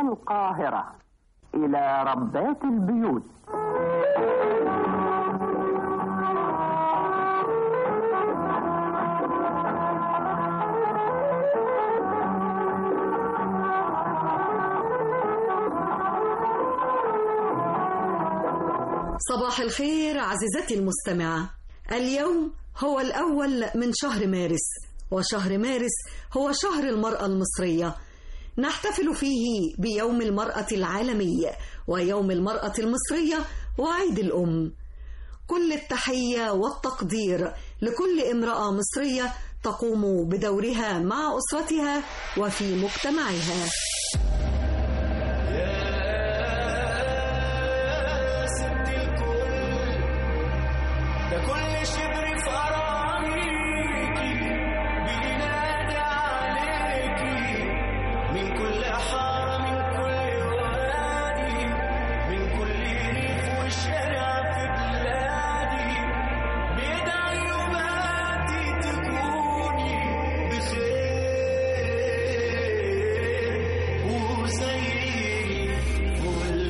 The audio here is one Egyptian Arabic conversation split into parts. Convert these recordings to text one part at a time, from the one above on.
القاهرة إلى ربات البيوت صباح الخير عزيزتي المستمعة اليوم هو الأول من شهر مارس وشهر مارس هو شهر المرأة المصرية نحتفل فيه بيوم المرأة العالمي ويوم المرأة المصرية وعيد الأم كل التحية والتقدير لكل امرأة مصرية تقوم بدورها مع أسرتها وفي مجتمعها ست الكل ده كل شبر في أراضيكي بينادي عليكي من كل حارة من كل وادي من كل ريف وشارع في بلادي بيدعي يوماتي تكوني بخير وزي الفل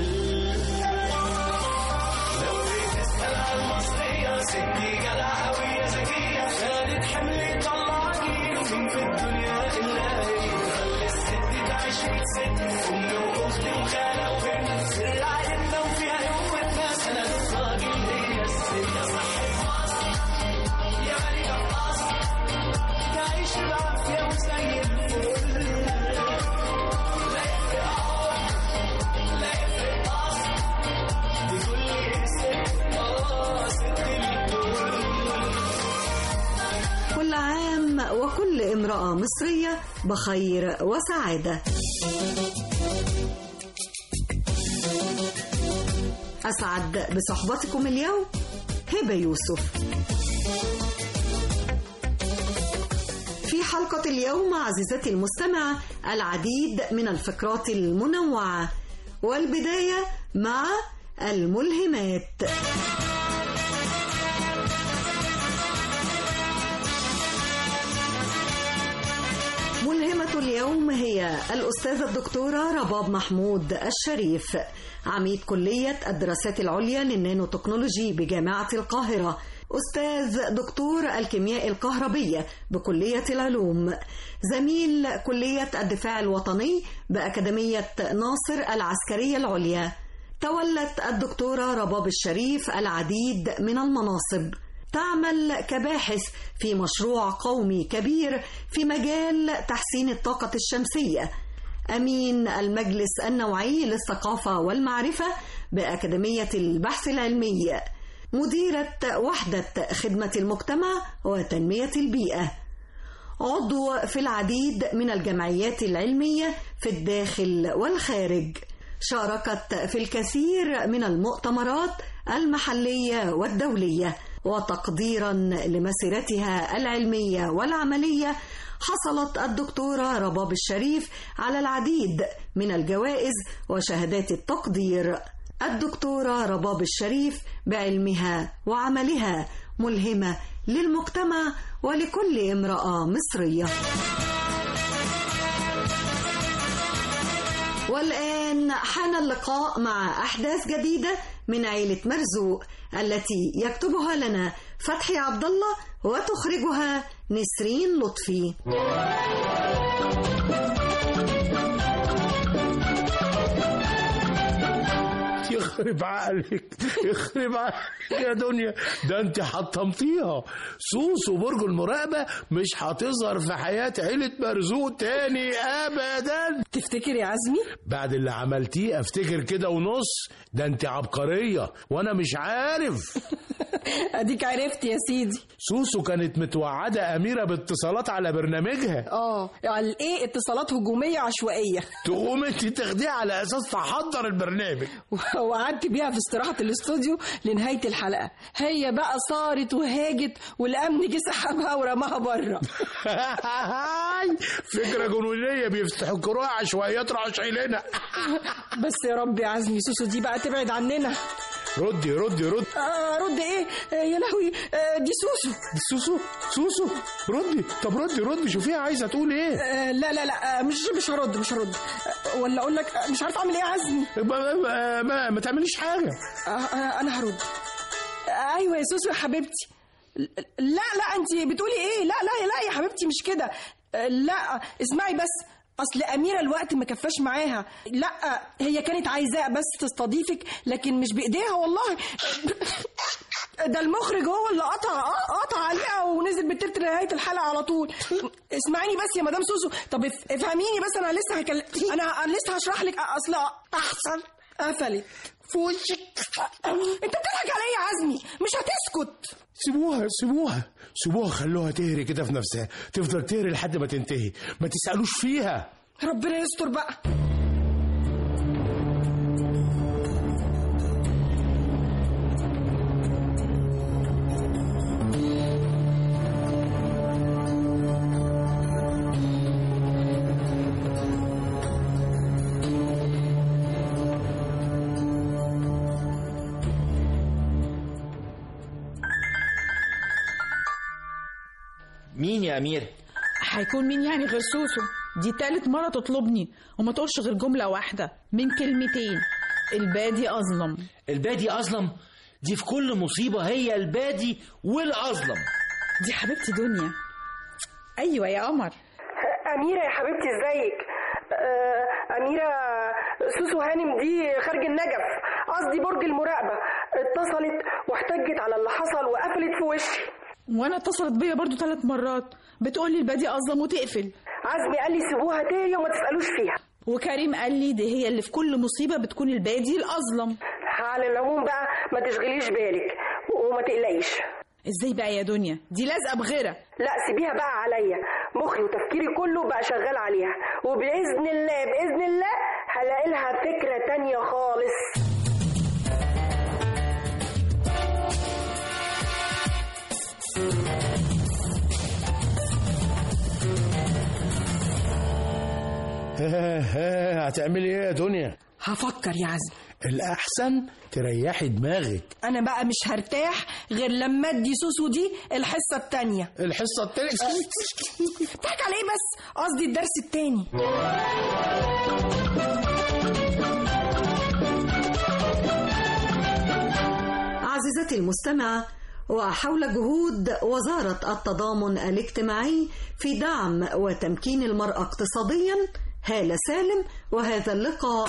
لو تسأل عن المصرية ستي جدعة قوية ذكية خدت حمل طلع جيل ومين في الدنيا إلا هي خلي الست تعيش ست أم وأخت وخالة وبنت سر عيلتنا وفيها قوتنا سند راجل هي الست صح يا ملكة مصر تعيش بعافية وزي الفل لا يفرق عمر لا يفرق قصر بكل ست اه ست الكل كل عام وكل امرأة مصرية بخير وسعادة أسعد بصحبتكم اليوم هبة يوسف في حلقة اليوم عزيزتي المستمعة العديد من الفقرات المنوعة والبداية مع الملهمات ملهمة اليوم هي الأستاذة الدكتورة رباب محمود الشريف عميد كلية الدراسات العليا للنانو تكنولوجي بجامعة القاهرة أستاذ دكتور الكيمياء الكهربية بكلية العلوم زميل كلية الدفاع الوطني بأكاديمية ناصر العسكرية العليا تولت الدكتورة رباب الشريف العديد من المناصب تعمل كباحث في مشروع قومي كبير في مجال تحسين الطاقة الشمسية أمين المجلس النوعي للثقافة والمعرفة بأكاديمية البحث العلمي مديرة وحدة خدمة المجتمع وتنمية البيئة عضو في العديد من الجمعيات العلمية في الداخل والخارج شاركت في الكثير من المؤتمرات المحلية والدولية وتقديرا لمسيرتها العلمية والعملية حصلت الدكتورة رباب الشريف على العديد من الجوائز وشهادات التقدير الدكتورة رباب الشريف بعلمها وعملها ملهمة للمجتمع ولكل امرأة مصرية والآن حان اللقاء مع أحداث جديدة من عيلة مرزوق التي يكتبها لنا فتحي عبد الله وتخرجها نسرين لطفي يخرب عقلك يخرب عقلك يا دنيا ده انت حطمتيها سوس وبرج المراقبة مش هتظهر في حياة عيلة مرزوق تاني أبدا تفتكر يا عزمي بعد اللي عملتيه افتكر كده ونص ده انت عبقرية وانا مش عارف اديك عرفت يا سيدي سوسو كانت متوعدة أميرة باتصالات على برنامجها اه على ايه اتصالات هجوميه عشوائيه تقوم انت تاخديها على أساس تحضر البرنامج وقعدت بيها في استراحه الاستوديو لنهايه الحلقه هي بقى صارت وهاجت والامن جه سحبها ورماها بره فكرة جنونية بيفتحوا كروع عشوائيات راحوا شايلينها بس يا رب يا عزمي سوسو دي بقى تبعد عننا ردي ردي ردي آه رد ايه آه يا لهوي آه دي سوسو سوسو سوسو ردي طب ردي ردي شوفيها عايزه تقول ايه آه لا لا لا آه مش مش هرد مش هرد آه ولا اقول لك آه مش عارفه اعمل ايه يا عزمي ما, ما, ما, ما تعمليش حاجه آه آه انا هرد آه ايوه يا سوسو يا حبيبتي لا لا انت بتقولي ايه لا لا لا يا حبيبتي مش كده آه لا اسمعي بس اصل اميره الوقت ما كفاش معاها لا هي كانت عايزاه بس تستضيفك لكن مش بايديها والله ده المخرج هو اللي قطع قطع عليها ونزل بالتتر نهايه الحلقه على طول اسمعيني بس يا مدام سوسو طب اف- افهميني بس انا لسه هكلم انا انا لسه هشرح لك اصل احسن قفلت في وشك انت بتضحك عليا يا عزمي مش هتسكت سيبوها سيبوها سيبوها خلوها تهري كده في نفسها تفضل تهري لحد ما تنتهي ما تسألوش فيها ربنا يستر بقى مين يا أمير؟ هيكون مين يعني غير سوسو دي تالت مرة تطلبني وما تقولش غير جملة واحدة من كلمتين البادي أظلم البادي أظلم دي في كل مصيبة هي البادي والأظلم دي حبيبتي دنيا أيوة يا قمر أميرة يا حبيبتي ازيك آه، أميرة سوسو هانم دي خارج النجف قصدي برج المراقبة اتصلت واحتجت على اللي حصل وقفلت في وشي وأنا اتصلت بيا برضو ثلاث مرات بتقولي البادي أظلم وتقفل عزمي قال لي سيبوها تهري وما تسألوش فيها وكريم قال لي دي هي اللي في كل مصيبة بتكون البادي الأظلم على العموم بقى ما تشغليش بالك وما تقلقيش ازاي بقى يا دنيا دي لازقة بغيرة لا سيبيها بقى عليا مخي وتفكيري كله بقى شغال عليها وبإذن الله بإذن الله هلاقي لها فكرة تانية خالص ها ها هتعملي ايه يا دنيا هفكر يا عزمي الأحسن تريحي دماغك انا بقى مش هرتاح غير لما ادي سوسو دي الحصه التانية الحصة التانية بتضحك على ايه بس قصدي الدرس التاني عزيزتي المستمعة وحول جهود وزارة التضامن الاجتماعي في دعم وتمكين المرأة اقتصاديا هالة سالم وهذا اللقاء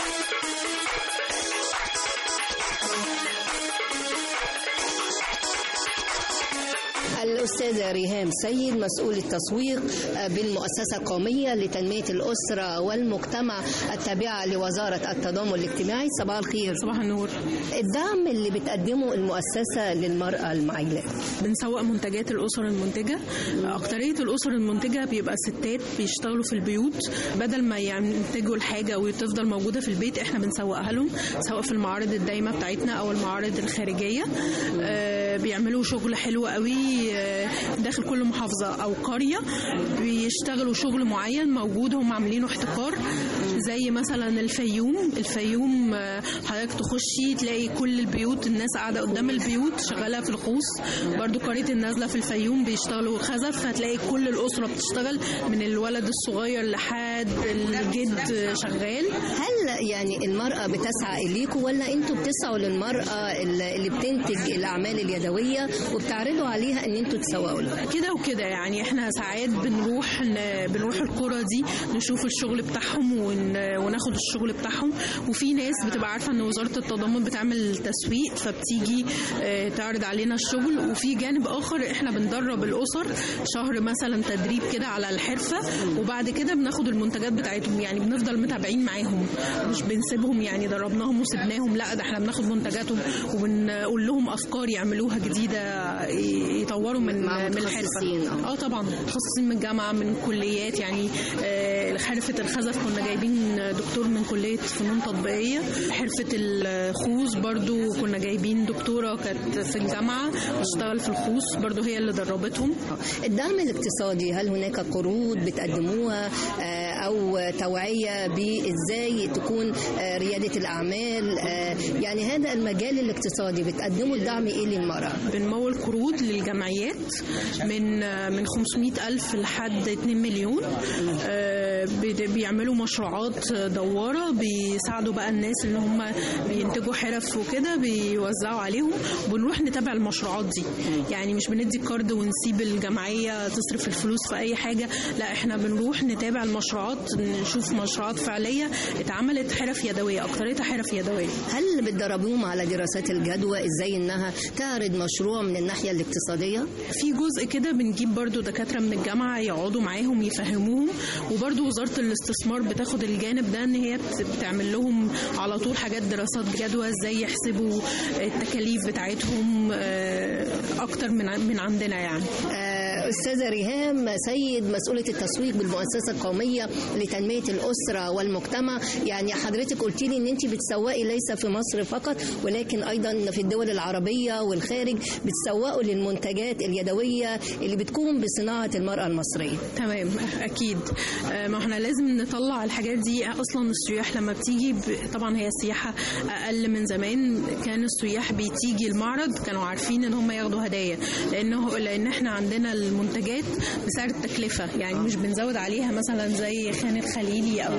الأستاذة ريهام سيد مسؤول التسويق بالمؤسسة القومية لتنمية الأسرة والمجتمع التابعة لوزارة التضامن الاجتماعي صباح الخير صباح النور الدعم اللي بتقدمه المؤسسة للمرأة المعيلة بنسوق منتجات الأسر المنتجة أكترية الأسر المنتجة بيبقى ستات بيشتغلوا في البيوت بدل ما ينتجوا الحاجة وتفضل موجودة في البيت احنا بنسوقها لهم سواء في المعارض الدايمة بتاعتنا أو المعارض الخارجية آه، بيعملوا شغل حلو قوي آه، داخل كل محافظة أو قرية بيشتغلوا شغل معين موجود هم عاملينه احتكار زي مثلا الفيوم الفيوم آه، حضرتك تخشي تلاقي كل البيوت الناس قاعدة قدام البيوت شغالة في الخوص برضو قرية النازلة في الفيوم بيشتغلوا خزف هتلاقي كل الأسرة بتشتغل من الولد الصغير لحد الجد شغال هل يعني المرأة بتسعى إليكم ولا أنتوا بتسعوا للمرأة اللي بتنتج الأعمال اليدوية وبتعرضوا عليها أن أنتوا تسوقوا لها كده وكده يعني احنا ساعات بنروح ن- بنروح القرى دي نشوف الشغل بتاعهم ون- وناخد الشغل بتاعهم وفي ناس بتبقى عارفه ان وزاره التضامن بتعمل تسويق فبتيجي اه، تعرض علينا الشغل وفي جانب اخر احنا بندرب الاسر شهر مثلا تدريب كده على الحرفه وبعد كده بناخد المنتجات بتاعتهم يعني بنفضل متابعين معاهم مش بنسيبهم يعني دربناهم وسبناهم لا ده احنا بناخد منتجاتهم وبنقول لهم افكار يعملوها جديده ي- يطوروا من مع من متخصصين، الحرفه اه. اه طبعا متخصصين من الجامعه من كليات يعني آه، حرفه الخزف كنا جايبين دكتور من كليه فنون تطبيقيه حرفه الخوص برضو كنا جايبين دكتوره كانت في الجامعه بتشتغل في الخوص برضو هي اللي دربتهم الدعم الاقتصادي هل هناك قروض بتقدموها آه، أو توعية بإزاي تكون آه، ريادة الأعمال آه، يعني هذا المجال الاقتصادي بتقدموا الدعم إيه للمرأة؟ بنمول قروض للجمعيات من من 500 ألف لحد 2 مليون آه، بي- بيعملوا مشروعات دوارة بيساعدوا بقى الناس اللي هم بينتجوا حرف وكده بيوزعوا عليهم بنروح نتابع المشروعات دي يعني مش بندي كارد ونسيب الجمعية تصرف الفلوس في أي حاجة لا احنا بنروح نتابع المشروعات نشوف مشروعات فعلية اتعملت حرف يدوية أكتريتها حرف يدوية هل بتدربوهم على دراسات الجدوى إزاي إنها تعرض مشروع من الناحية الاقتصادية؟ في جزء كده بنجيب برضو دكاترة من الجامعة يقعدوا معاهم يفهموهم وبرضو وزارة الاستثمار بتاخد الجانب ده ان هي بت- بتعمل لهم على طول حاجات دراسات جدوى ازاي يحسبوا التكاليف بتاعتهم آه، اكتر من ع- من عندنا يعني آه، أستاذة ريهام سيد مسؤولة التسويق بالمؤسسة القومية لتنمية الأسرة والمجتمع يعني حضرتك قلت لي إن أنت بتسوقي ليس في مصر فقط ولكن أيضا في الدول العربية والخارج بتسوقوا للمنتجات اليدوية اللي بتكون بصناعة المرأة المصرية تمام اكيد آه، ما احنا لازم نطلع الحاجات دي اصلا السياح لما بتيجي ب- طبعا هي السياحه اقل من زمان كان السياح بتيجي المعرض كانوا عارفين ان هم ياخدوا هدايا لانه لان احنا عندنا المنتجات بسعر التكلفه يعني مش بنزود عليها مثلا زي خان الخليلي او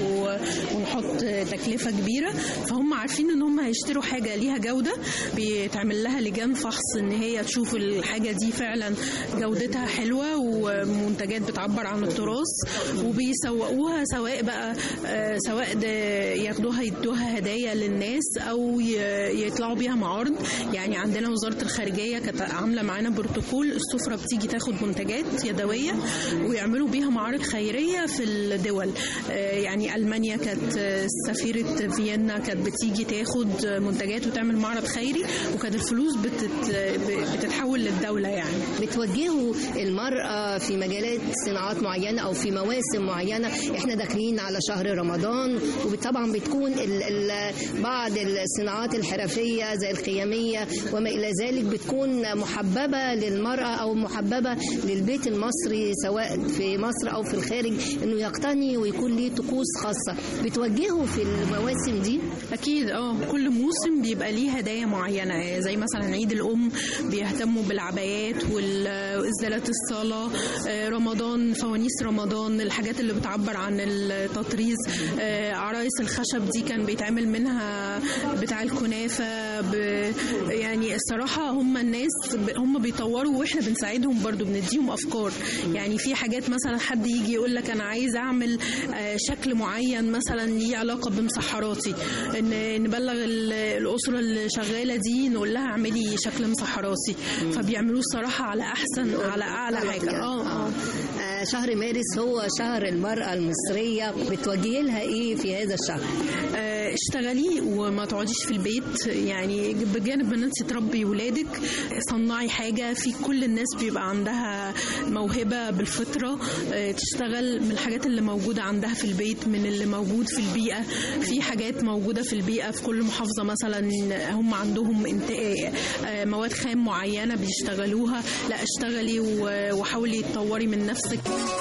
ونحط تكلفه كبيره فهم عارفين ان هم هيشتروا حاجه ليها جوده بيتعمل لها لجان فحص ان هي تشوف الحاجه دي فعلا جودتها حلوه ومنتجات بتعبر عن التراث وبيسوقوها سواء بقى آه، سواء ده ياخدوها يدوها هدايا للناس او ي- يطلعوا بيها معارض يعني عندنا وزاره الخارجيه كانت عامله معانا بروتوكول السفره بتيجي تاخد منتجات يدويه ويعملوا بيها معارض خيريه في الدول آه، يعني المانيا كانت آه، سفيره فيينا كانت بتيجي تاخد منتجات وتعمل معرض خيري وكانت الفلوس بتت بتتحول للدوله يعني بتوجهوا المرأة في مجالات صناعات معينة أو في مواسم معينة احنا داخلين على شهر رمضان وطبعا بتكون ال ال بعض الصناعات الحرفية زي الخيامية وما إلى ذلك بتكون محببة للمرأة أو محببة للبيت المصري سواء في مصر أو في الخارج إنه يقتني ويكون ليه طقوس خاصة بتوجهوا في المواسم دي اكيد اه كل موسم بيبقى ليه هدايا معينه زي مثلا عيد الام بيهتموا بالعبايات وازالات الصلاه آه، رمضان فوانيس رمضان الحاجات اللي بتعبر عن التطريز آه، عرايس الخشب دي كان بيتعمل منها بتاع الكنافه ب- يعني الصراحه هم الناس ب- هم بيطوروا واحنا بنساعدهم برضو بنديهم افكار يعني في حاجات مثلا حد يجي يقول لك انا عايز اعمل آه، شكل معين مثلا ليه علاقه بمسحراتي ان نبلغ ال- الاسره اللي شغاله دي نقول لها اعملي شكل مسحراتي فبيعملوه الصراحه على احسن على اعلى حاجه اه اه آه، شهر مارس هو شهر المرأة المصرية بتوجهي لها إيه في هذا الشهر؟ آه، اشتغلي وما تقعديش في البيت يعني بجانب ان انت تربي ولادك صنعي حاجه في كل الناس بيبقى عندها موهبه بالفطره آه، تشتغل من الحاجات اللي موجوده عندها في البيت من اللي موجود في البيئه في حاجات موجوده في البيئه في كل محافظه مثلا هم عندهم انت آه، مواد خام معينه بيشتغلوها لا اشتغلي و- وحاولي تطوري من نفسك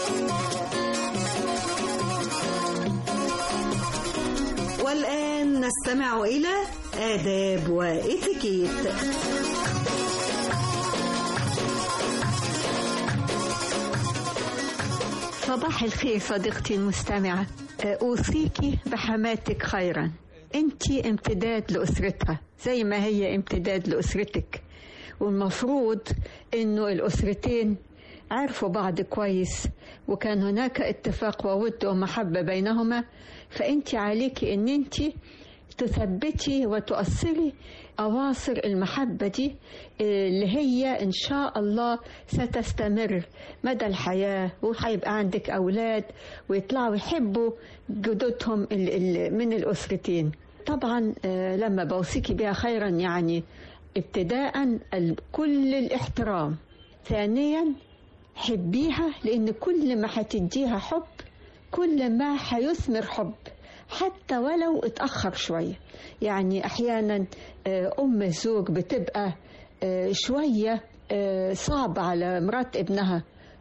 والآن نستمع إلى آداب وإتيكيت صباح الخير صديقتي المستمعة أوصيك بحماتك خيرا أنت امتداد لأسرتها زي ما هي امتداد لأسرتك والمفروض أنه الأسرتين عرفوا بعض كويس وكان هناك اتفاق وود ومحبة بينهما فأنت عليك أن أنت تثبتي وتؤصلي أواصر المحبة دي اللي هي إن شاء الله ستستمر مدى الحياة وهيبقى عندك أولاد ويطلعوا يحبوا جدودهم ال- ال- من الأسرتين طبعا آه، لما بوصيكي بها خيرا يعني ابتداء ال- كل الاحترام ثانيا حبيها لأن كل ما هتديها حب كل ما هيثمر حب حتى ولو اتأخر شوية يعني أحيانا آه، أم الزوج بتبقى آه، شوية آه، صعب على مرات ابنها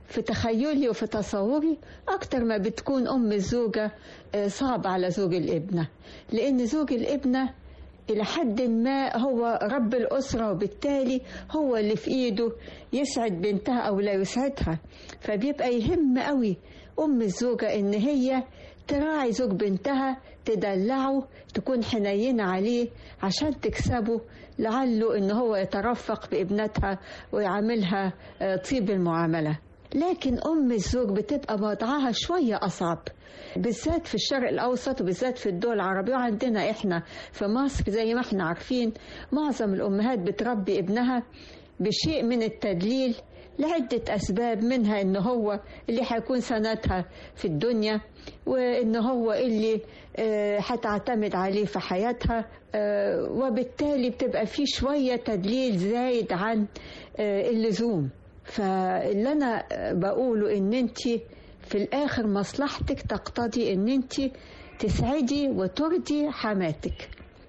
في تخيلي وفي تصوري أكتر ما بتكون أم الزوجة آه، صعبة على زوج الابنة لأن زوج الابنة إلى حد ما هو رب الأسرة وبالتالي هو اللي في إيده يسعد بنتها أو لا يسعدها فبيبقى يهم قوي أم الزوجة إن هي تراعي زوج بنتها تدلعه تكون حنينة عليه عشان تكسبه لعله إن هو يترفق بابنتها ويعاملها آه، طيب المعاملة لكن أم الزوج بتبقى وضعها شوية أصعب بالذات في الشرق الأوسط وبالذات في الدول العربية وعندنا إحنا في مصر زي ما إحنا عارفين معظم الأمهات بتربي ابنها بشيء من التدليل لعدة أسباب منها إن هو اللي هيكون سندها في الدنيا وإن هو اللي آه، هتعتمد عليه في حياتها آه، وبالتالي بتبقى فيه شوية تدليل زايد عن آه، اللزوم فاللي أنا بقوله إن أنت في الآخر مصلحتك تقتضي إن أنت تسعدي وترضي حماتك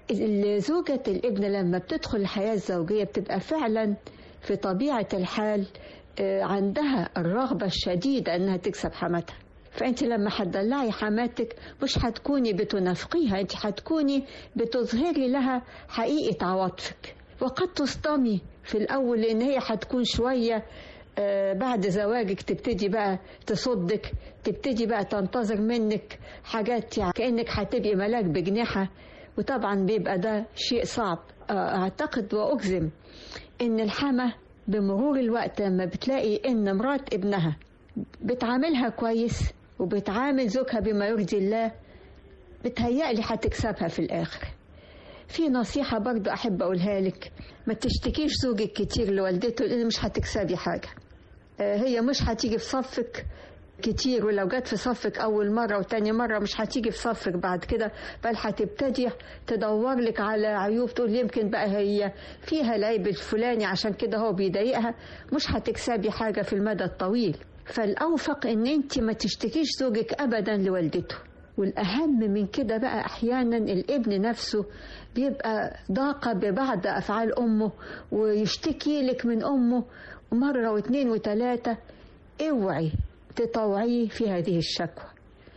زوجة الابن لما بتدخل الحياة الزوجية بتبقى فعلا في طبيعة الحال آه، عندها الرغبة الشديدة انها تكسب حماتها فانت لما هتدلعي حماتك مش هتكوني بتنافقيها انت هتكوني بتظهري لها حقيقة عواطفك وقد تصطمي في الاول لان هي هتكون شوية آه، بعد زواجك تبتدي بقى تصدك تبتدي بقى تنتظر منك حاجات يعني كأنك هتبقي ملاك بجناحها وطبعا بيبقى ده شيء صعب آه، اعتقد واجزم ان الحما بمرور الوقت لما بتلاقي ان مرات ابنها بتعاملها كويس وبتعامل زوجها بما يرضي الله بتهيألي هتكسبها في الآخر في نصيحة برضو أحب أقولها لك ما تشتكيش زوجك كتير لوالدته لأن مش هتكسبي حاجة آه، هي مش هتيجي في صفك كتير ولو جت في صفك أول مرة وتاني مرة مش هتيجي في صفك بعد كده بل هتبتدي تدور لك على عيوب تقول يمكن بقى هي فيها العيب الفلاني عشان كده هو بيضايقها مش هتكسبي حاجة في المدى الطويل فالأوفق إن أنت ما تشتكيش زوجك أبدا لوالدته والأهم من كده بقى أحيانا الابن نفسه بيبقى ضاق ببعض أفعال أمه ويشتكي لك من أمه مرة واثنين وثلاثة اوعي تطوعيه في هذه الشكوى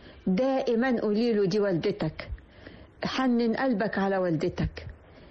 دائما قولي له دي والدتك حنن قلبك على والدتك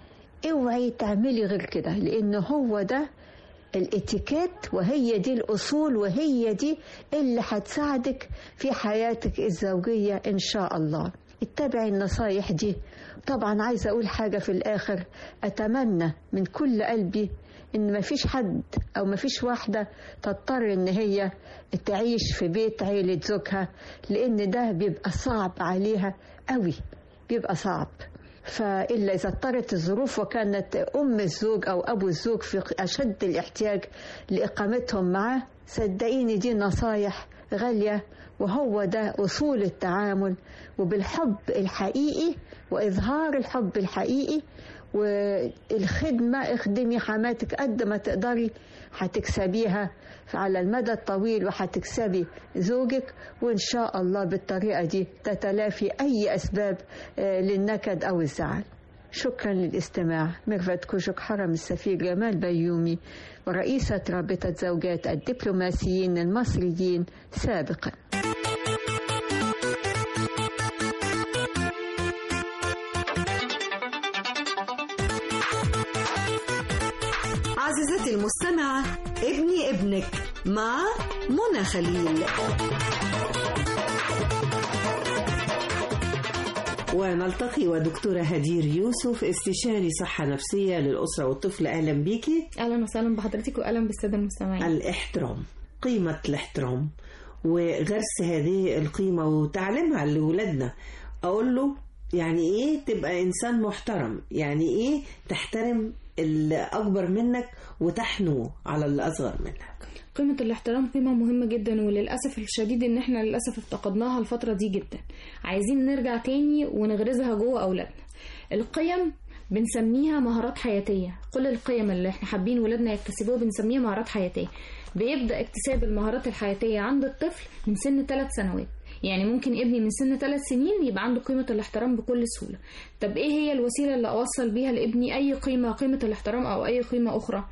اوعي تعملي غير كده لان هو ده الاتيكيت وهي دي الاصول وهي دي اللي هتساعدك في حياتك الزوجيه ان شاء الله اتبعي النصايح دي طبعا عايزه اقول حاجه في الاخر اتمنى من كل قلبي ان مفيش حد او مفيش واحده تضطر ان هي تعيش في بيت عيله زوجها لان ده بيبقى صعب عليها قوي بيبقى صعب فإلا إذا اضطرت الظروف وكانت أم الزوج أو أبو الزوج في أشد الاحتياج لإقامتهم معه صدقيني دي نصايح غالية وهو ده أصول التعامل وبالحب الحقيقي وإظهار الحب الحقيقي والخدمة اخدمي حماتك قد ما تقدري هتكسبيها على المدى الطويل وهتكسبي زوجك وإن شاء الله بالطريقة دي تتلافي أي أسباب آه، للنكد أو الزعل شكرا للاستماع ميرفت كوجك حرم السفير جمال بيومي ورئيسة رابطة زوجات الدبلوماسيين المصريين سابقا عزيزتي المستمعة ابني ابنك مع منى خليل ونلتقي ودكتورة هدير يوسف استشاري صحة نفسية للأسرة والطفل أهلا بيكي اهلا وسهلا بحضرتك واهلا بالساده المستمعين الاحترام قيمة الاحترام وغرس هذه القيمة وتعليمها لولادنا أقول له يعني إيه تبقى إنسان محترم يعني إيه تحترم اللي أكبر منك وتحنو على اللي أصغر منك قيمة الاحترام قيمة مهمة جدا وللأسف الشديد إن إحنا للأسف افتقدناها الفترة دي جدا عايزين نرجع تاني ونغرزها جوه أولادنا القيم بنسميها مهارات حياتية كل القيم اللي احنا حابين ولادنا يكتسبوها بنسميها مهارات حياتية بيبدأ اكتساب المهارات الحياتية عند الطفل من سن ثلاث سنوات يعني ممكن ابني من سن ثلاث سنين يبقى عنده قيمة الاحترام بكل سهولة طب ايه هي الوسيلة اللي اوصل بيها لابني اي قيمة قيمة الاحترام او اي قيمة اخرى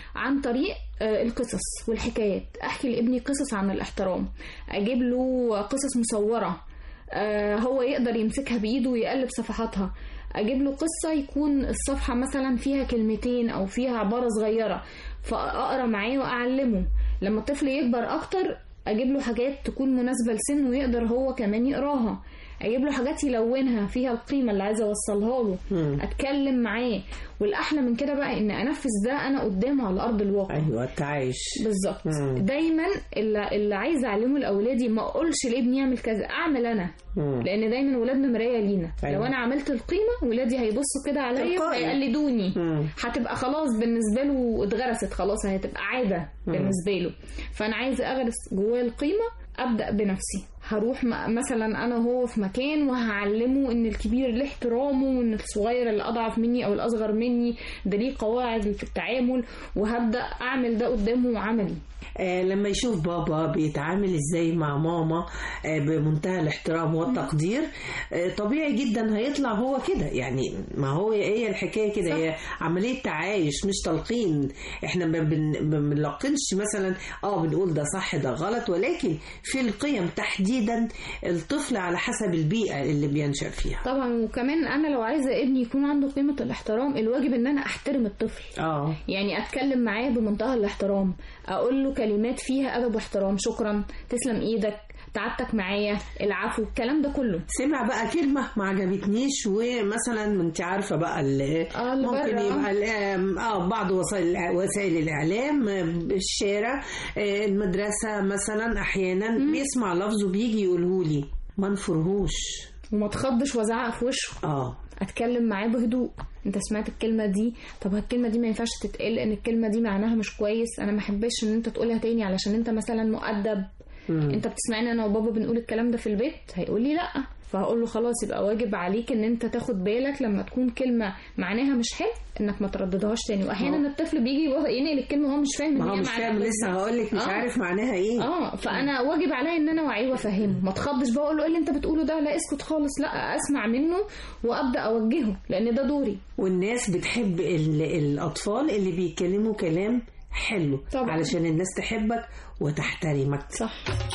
عن طريق آه، القصص والحكايات احكي لابني قصص عن الاحترام اجيب له قصص مصوره آه، هو يقدر يمسكها بايده ويقلب صفحاتها اجيب له قصه يكون الصفحه مثلا فيها كلمتين او فيها عباره صغيره فاقرا معاه واعلمه لما الطفل يكبر اكتر اجيب له حاجات تكون مناسبه لسنه ويقدر هو كمان يقراها اجيب له حاجات يلونها فيها القيمه اللي عايزه اوصلها له مم. اتكلم معاه والاحلى من كده بقى ان انفذ ده انا قدامه على ارض الواقع ايوه التعايش بالظبط مم. دايما اللي, اللي عايزه اعلمه لاولادي ما اقولش لابني يعمل كذا اعمل انا مم. لان دايما ولادنا مرايه لينا أيوة. لو انا عملت القيمه ولادي هيبصوا كده عليا تلقائي. وهيقلدوني مم. هتبقى خلاص بالنسبه له اتغرست خلاص هتبقى عاده مم. بالنسبه له فانا عايزه اغرس جواه القيمه ابدا بنفسي هروح م- مثلا انا وهو في مكان وهعلمه ان الكبير له احترامه وان الصغير اللي اضعف مني او الاصغر مني ده ليه قواعد في التعامل وهبدا اعمل ده قدامه عملي آه لما يشوف بابا بيتعامل ازاي مع ماما آه بمنتهى الاحترام والتقدير آه طبيعي جدا هيطلع هو كده يعني ما هو هي الحكايه كده هي عمليه تعايش مش تلقين احنا ما بن- ما بنلقنش مثلا اه بنقول ده صح ده غلط ولكن في القيم تحديدا الطفل على حسب البيئه اللي بينشا فيها طبعا وكمان انا لو عايزه ابني يكون عنده قيمه الاحترام الواجب ان انا احترم الطفل اه يعني اتكلم معاه بمنتهى الاحترام اقول له كلمات فيها ادب واحترام شكرا تسلم ايدك تعبتك معايا العفو الكلام ده كله سمع بقى كلمة ما عجبتنيش ومثلا ما انت عارفة بقى ال- اللي ممكن بره. يبقى ال- اه بعض وسائل وسائل الإعلام آه، الشارع آه، المدرسة مثلا أحيانا بيسمع لفظ وبيجي يقوله لي ما نفرهوش وما تخضش وازعق في وشه اه اتكلم معاه بهدوء انت سمعت الكلمه دي طب الكلمه دي ما ينفعش تتقال لان الكلمه دي معناها مش كويس انا ما احبش ان انت تقولها تاني علشان انت مثلا مؤدب مم. انت بتسمعني انا وبابا بنقول الكلام ده في البيت هيقول لي لا فهقول له خلاص يبقى واجب عليك ان انت تاخد بالك لما تكون كلمه معناها مش حلو انك ما ترددهاش تاني واحيانا الطفل بيجي يوص- ينقل الكلمه وهو مش فاهم إن ما هو هي مش معناها فاهم إيه. لسه هقول لك مش آه. عارف معناها ايه اه فانا واجب عليا ان انا اوعيه وافهمه ما تخضش بقى اقول له ايه اللي انت بتقوله ده لا اسكت خالص لا اسمع منه وابدا اوجهه لان ده دوري والناس بتحب ال- الأطفال اللي بيتكلموا كلام حلو طبعا. علشان الناس تحبك وتحترمك صح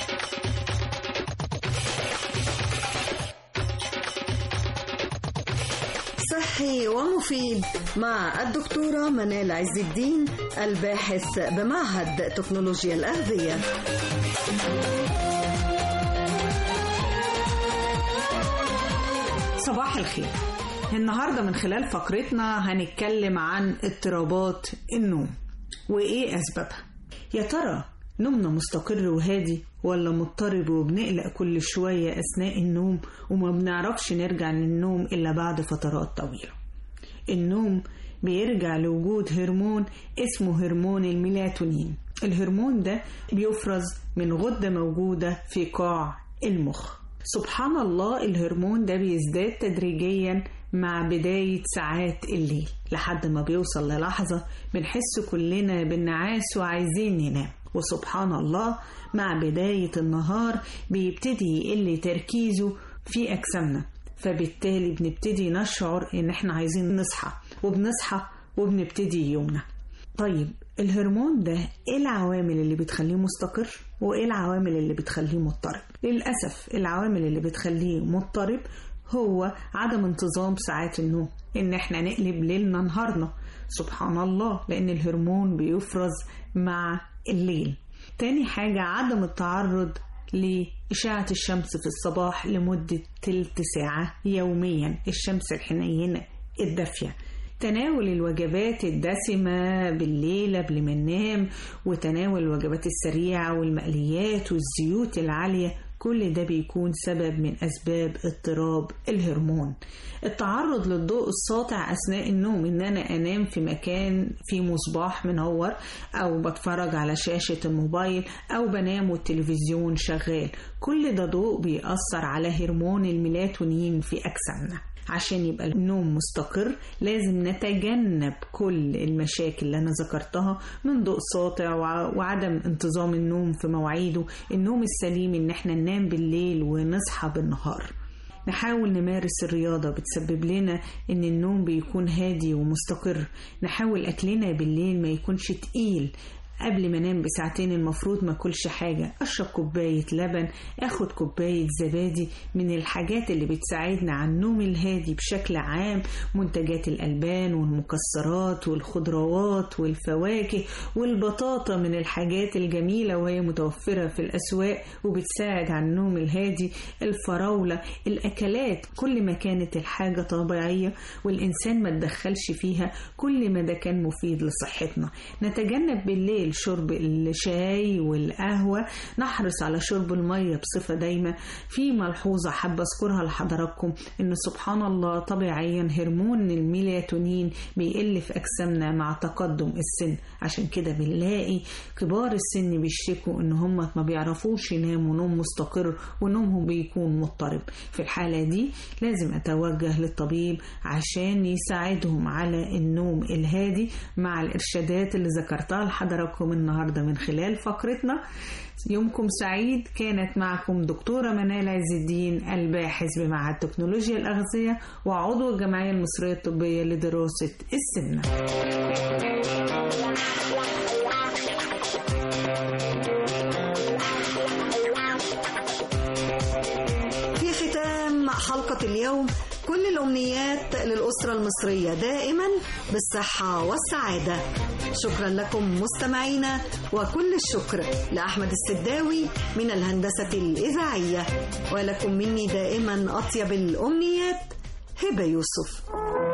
صحي ومفيد مع الدكتورة منال عز الدين الباحث بمعهد تكنولوجيا الأغذية صباح الخير النهاردة من خلال فقرتنا هنتكلم عن اضطرابات النوم وإيه أسبابها يا ترى نومنا مستقر وهادي ولا مضطرب وبنقلق كل شوية أثناء النوم وما بنعرفش نرجع للنوم إلا بعد فترات طويلة النوم بيرجع لوجود هرمون اسمه هرمون الميلاتونين الهرمون ده بيفرز من غدة موجودة في قاع المخ سبحان الله الهرمون ده بيزداد تدريجيا مع بداية ساعات الليل لحد ما بيوصل للحظة بنحس كلنا بالنعاس وعايزين ننام وسبحان الله مع بداية النهار بيبتدي يقل تركيزه في أجسامنا فبالتالي بنبتدي نشعر إن إحنا عايزين نصحى وبنصحى وبنبتدي يومنا طيب الهرمون ده ايه العوامل اللي بتخليه مستقر وايه العوامل اللي بتخليه مضطرب للاسف العوامل اللي بتخليه مضطرب هو عدم انتظام ساعات النوم ان احنا نقلب ليلنا نهارنا سبحان الله لان الهرمون بيفرز مع الليل تاني حاجة عدم التعرض لإشعة الشمس في الصباح لمدة تلت ساعة يوميا الشمس الحنينة الدافية تناول الوجبات الدسمة بالليل قبل ما ننام وتناول الوجبات السريعة والمقليات والزيوت العالية كل ده بيكون سبب من أسباب اضطراب الهرمون التعرض للضوء الساطع أثناء النوم إن أنا أنام في مكان فيه مصباح منور أو بتفرج على شاشة الموبايل أو بنام والتلفزيون شغال كل ده ضوء بيأثر على هرمون الميلاتونين في أجسامنا عشان يبقى النوم مستقر لازم نتجنب كل المشاكل اللي أنا ذكرتها من ضوء ساطع وع- وعدم انتظام النوم في مواعيده النوم السليم إن احنا ننام بالليل ونصحى بالنهار نحاول نمارس الرياضة بتسبب لنا إن النوم بيكون هادي ومستقر نحاول أكلنا بالليل ما يكونش تقيل قبل ما انام بساعتين المفروض ما اكلش حاجة اشرب كوباية لبن اخد كوباية زبادي من الحاجات اللي بتساعدنا على النوم الهادي بشكل عام منتجات الالبان والمكسرات والخضروات والفواكه والبطاطا من الحاجات الجميلة وهي متوفرة في الاسواق وبتساعد على النوم الهادي الفراولة الاكلات كل ما كانت الحاجة طبيعية والانسان ما تدخلش فيها كل ما ده كان مفيد لصحتنا نتجنب بالليل شرب الشاي والقهوة نحرص على شرب المية بصفة دايمة في ملحوظة حابة أذكرها لحضراتكم إن سبحان الله طبيعيا هرمون الميلاتونين بيقل في أجسامنا مع تقدم السن عشان كده بنلاقي كبار السن بيشتكوا إن هم ما بيعرفوش يناموا نوم مستقر ونومهم بيكون مضطرب في الحالة دي لازم أتوجه للطبيب عشان يساعدهم على النوم الهادي مع الإرشادات اللي ذكرتها لحضراتكم النهاردة من خلال فقرتنا يومكم سعيد كانت معكم دكتورة منال عز الدين الباحث بمعهد تكنولوجيا الأغذية وعضو الجمعية المصرية الطبية لدراسة السمنة في ختام حلقة اليوم كل الأمنيات للأسرة المصرية دائما بالصحة والسعادة شكرا لكم مستمعينا وكل الشكر لأحمد السداوي من الهندسة الإذاعية ولكم مني دائما أطيب الأمنيات هبة يوسف